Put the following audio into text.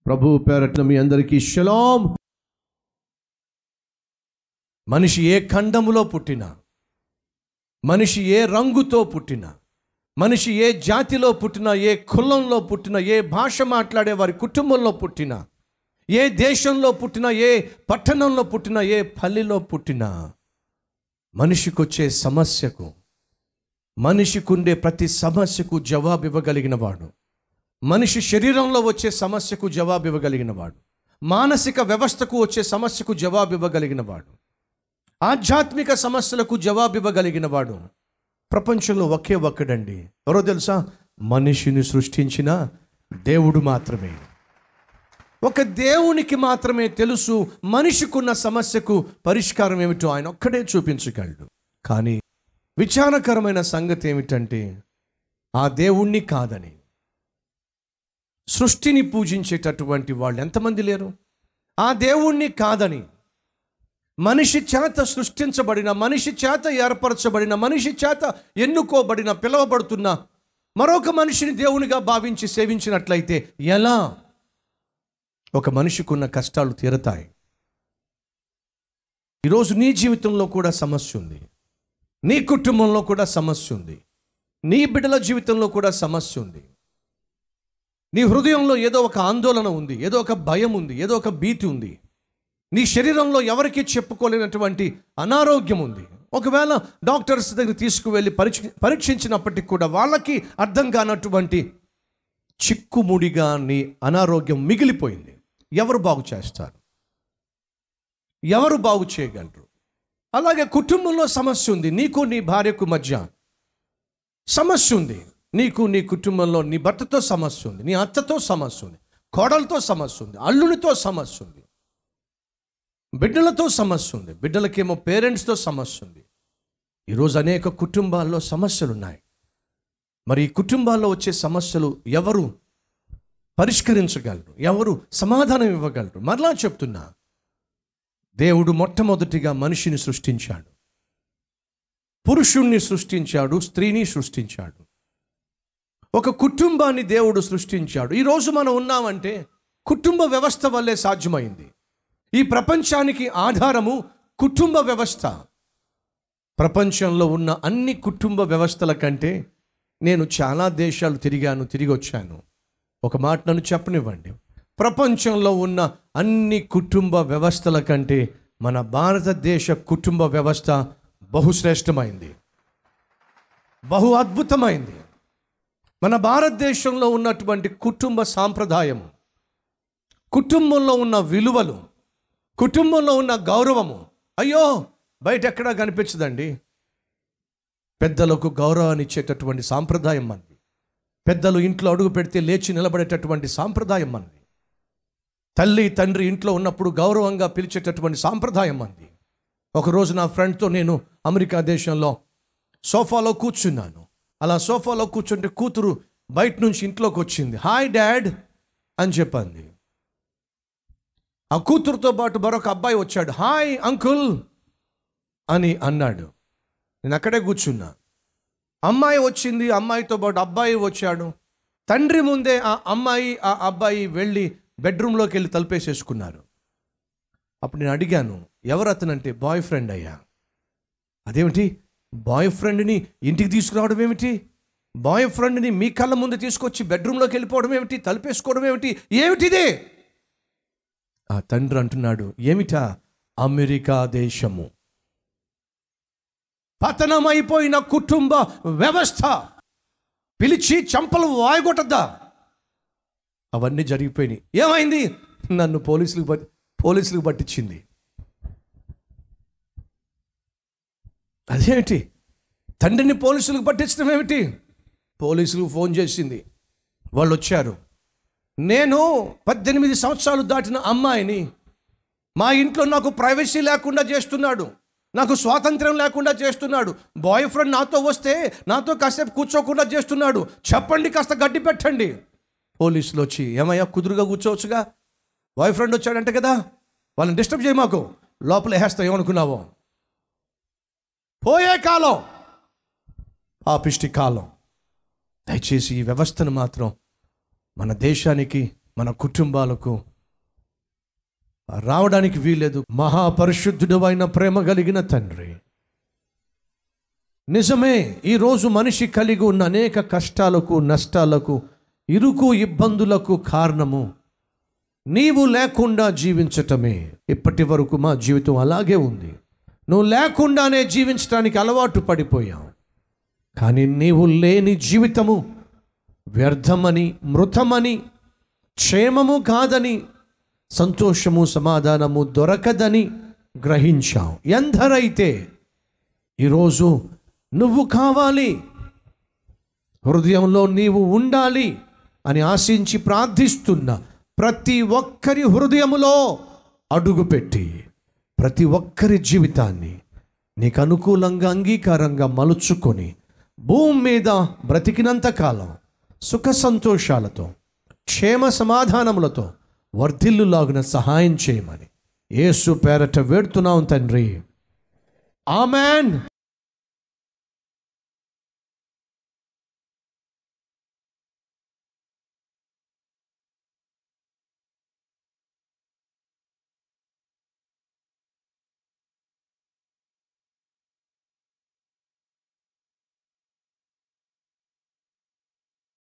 ప్రభు పేరట్న మీ అందరికీ షలాం మనిషి ఏ ఖండములో పుట్టినా మనిషి ఏ రంగుతో పుట్టినా మనిషి ఏ జాతిలో పుట్టినా ఏ కులంలో పుట్టినా ఏ భాష మాట్లాడే వారి కుటుంబంలో పుట్టినా ఏ దేశంలో పుట్టినా ఏ పట్టణంలో పుట్టినా ఏ పల్లెలో పుట్టినా మనిషికి వచ్చే సమస్యకు మనిషికుండే ప్రతి సమస్యకు జవాబు ఇవ్వగలిగిన వాడు మనిషి శరీరంలో వచ్చే సమస్యకు జవాబు ఇవ్వగలిగిన వాడు మానసిక వ్యవస్థకు వచ్చే సమస్యకు జవాబు ఇవ్వగలిగిన వాడు ఆధ్యాత్మిక సమస్యలకు జవాబు ఇవ్వగలిగిన వాడు ప్రపంచంలో ఒకే ఒక్కడండి ఎవరో తెలుసా మనిషిని సృష్టించిన దేవుడు మాత్రమే ఒక దేవునికి మాత్రమే తెలుసు మనిషికున్న సమస్యకు పరిష్కారం ఏమిటో ఆయన ఒక్కడే చూపించగలడు కానీ విచారకరమైన సంగతి ఏమిటంటే ఆ దేవుణ్ణి కాదని సృష్టిని పూజించేటటువంటి వాళ్ళు ఎంతమంది లేరు ఆ దేవుణ్ణి కాదని మనిషి చేత సృష్టించబడిన మనిషి చేత ఏర్పరచబడిన మనిషి చేత ఎన్నుకోబడిన పిలువబడుతున్న మరొక మనిషిని దేవునిగా భావించి సేవించినట్లయితే ఎలా ఒక మనిషికున్న కష్టాలు తీరతాయి ఈరోజు నీ జీవితంలో కూడా సమస్య ఉంది నీ కుటుంబంలో కూడా సమస్య ఉంది నీ బిడ్డల జీవితంలో కూడా సమస్య ఉంది నీ హృదయంలో ఏదో ఒక ఆందోళన ఉంది ఏదో ఒక భయం ఉంది ఏదో ఒక భీతి ఉంది నీ శరీరంలో ఎవరికీ చెప్పుకోలేనటువంటి అనారోగ్యం ఉంది ఒకవేళ డాక్టర్స్ దగ్గర తీసుకువెళ్ళి పరీక్ష పరీక్షించినప్పటికీ కూడా వాళ్ళకి అర్థం కానటువంటి చిక్కుముడిగా నీ అనారోగ్యం మిగిలిపోయింది ఎవరు బాగు చేస్తారు ఎవరు బాగు చేయగలరు అలాగే కుటుంబంలో సమస్య ఉంది నీకు నీ భార్యకు మధ్య సమస్య ఉంది నీకు నీ కుటుంబంలో నీ భర్తతో సమస్య ఉంది నీ అత్తతో సమస్య ఉంది కోడలతో సమస్య ఉంది అల్లునితో సమస్య ఉంది బిడ్డలతో సమస్య ఉంది బిడ్డలకేమో పేరెంట్స్తో సమస్య ఉంది ఈరోజు అనేక కుటుంబాల్లో సమస్యలు ఉన్నాయి మరి ఈ కుటుంబాల్లో వచ్చే సమస్యలు ఎవరు పరిష్కరించగలరు ఎవరు సమాధానం ఇవ్వగలరు మరలా చెప్తున్నా దేవుడు మొట్టమొదటిగా మనిషిని సృష్టించాడు పురుషుణ్ణి సృష్టించాడు స్త్రీని సృష్టించాడు ఒక కుటుంబాన్ని దేవుడు సృష్టించాడు ఈరోజు మనం ఉన్నామంటే కుటుంబ వ్యవస్థ వల్లే సాధ్యమైంది ఈ ప్రపంచానికి ఆధారము కుటుంబ వ్యవస్థ ప్రపంచంలో ఉన్న అన్ని కుటుంబ వ్యవస్థల కంటే నేను చాలా దేశాలు తిరిగాను తిరిగి వచ్చాను ఒక మాట నన్ను చెప్పనివ్వండి ప్రపంచంలో ఉన్న అన్ని కుటుంబ వ్యవస్థల కంటే మన భారతదేశ కుటుంబ వ్యవస్థ బహుశ్రేష్టమైంది బహు అద్భుతమైంది మన భారతదేశంలో ఉన్నటువంటి కుటుంబ సాంప్రదాయం కుటుంబంలో ఉన్న విలువలు కుటుంబంలో ఉన్న గౌరవము అయ్యో బయట ఎక్కడా కనిపించదండి పెద్దలకు గౌరవాన్ని ఇచ్చేటటువంటి సాంప్రదాయం మనది పెద్దలు ఇంట్లో అడుగు పెడితే లేచి నిలబడేటటువంటి సాంప్రదాయం మనది తల్లి తండ్రి ఇంట్లో ఉన్నప్పుడు గౌరవంగా పిలిచేటటువంటి సాంప్రదాయం మనది ఒకరోజు నా ఫ్రెండ్తో నేను అమెరికా దేశంలో సోఫాలో కూర్చున్నాను అలా సోఫాలో కూర్చుంటే కూతురు బయట నుంచి ఇంట్లోకి వచ్చింది హాయ్ డాడ్ అని చెప్పింది ఆ కూతురుతో పాటు మరొక అబ్బాయి వచ్చాడు హాయ్ అంకుల్ అని అన్నాడు నేను అక్కడే కూర్చున్నా అమ్మాయి వచ్చింది అమ్మాయితో పాటు అబ్బాయి వచ్చాడు తండ్రి ముందే ఆ అమ్మాయి ఆ అబ్బాయి వెళ్ళి బెడ్రూమ్లోకి వెళ్ళి తలుపేసేసుకున్నారు అప్పుడు నేను అడిగాను ఎవరు అతనంటే బాయ్ ఫ్రెండ్ అయ్యా అదేమిటి బాయ్ ఫ్రెండ్ని ఇంటికి తీసుకురావడం ఏమిటి బాయ్ ఫ్రెండ్ని మీ కళ్ళ ముందు తీసుకొచ్చి బెడ్రూమ్లోకి వెళ్ళిపోవడం ఏమిటి తలుపేసుకోవడం ఏమిటి ఏమిటిదే ఆ తండ్రి అంటున్నాడు ఏమిటా అమెరికా దేశము పతనమైపోయిన కుటుంబ వ్యవస్థ పిలిచి చంపలు వాయగొట్టద్దా అవన్నీ జరిగిపోయినాయి ఏమైంది నన్ను పోలీసులకు పట్టి పోలీసులకు పట్టించింది అదేమిటి తండ్రిని పోలీసులకు పట్టించడం ఏమిటి పోలీసులకు ఫోన్ చేసింది వాళ్ళు వచ్చారు నేను పద్దెనిమిది సంవత్సరాలు దాటిన అమ్మాయిని మా ఇంట్లో నాకు ప్రైవసీ లేకుండా చేస్తున్నాడు నాకు స్వాతంత్రం లేకుండా చేస్తున్నాడు బాయ్ ఫ్రెండ్ నాతో వస్తే నాతో కాసేపు కూర్చోకుండా చేస్తున్నాడు చెప్పండి కాస్త గడ్డి పెట్టండి పోలీసులు వచ్చి ఏమయ్యా కుదురుగా కూర్చోవచ్చుగా బాయ్ ఫ్రెండ్ వచ్చాడంటే కదా వాళ్ళని డిస్టర్బ్ చేయి మాకు లోపల వేస్తావు ఏమనుకున్నావో పోయే కాలం పాపిష్టి కాలం దయచేసి ఈ వ్యవస్థను మాత్రం మన దేశానికి మన కుటుంబాలకు రావడానికి వీలేదు మహాపరిశుద్ధుడు అయిన ప్రేమ కలిగిన తండ్రి నిజమే ఈరోజు మనిషి కలిగి ఉన్న అనేక కష్టాలకు నష్టాలకు ఇరుకు ఇబ్బందులకు కారణము నీవు లేకుండా జీవించటమే ఇప్పటి వరకు మా జీవితం అలాగే ఉంది నువ్వు లేకుండానే జీవించడానికి అలవాటు పడిపోయావు కానీ నీవు లేని జీవితము వ్యర్థమని మృతమని క్షేమము కాదని సంతోషము సమాధానము దొరకదని గ్రహించావు ఎందరైతే ఈరోజు నువ్వు కావాలి హృదయంలో నీవు ఉండాలి అని ఆశించి ప్రార్థిస్తున్న ప్రతి ఒక్కరి హృదయములో అడుగుపెట్టి ప్రతి ఒక్కరి జీవితాన్ని నీకు అనుకూలంగా అంగీకారంగా మలుచుకొని భూమి మీద బ్రతికినంత కాలం సుఖ సంతోషాలతో క్షేమ సమాధానములతో వర్ధిల్లులాగున సహాయం చేయమని యేసు పేరట వేడుతున్నాం తండ్రి ఆమెన్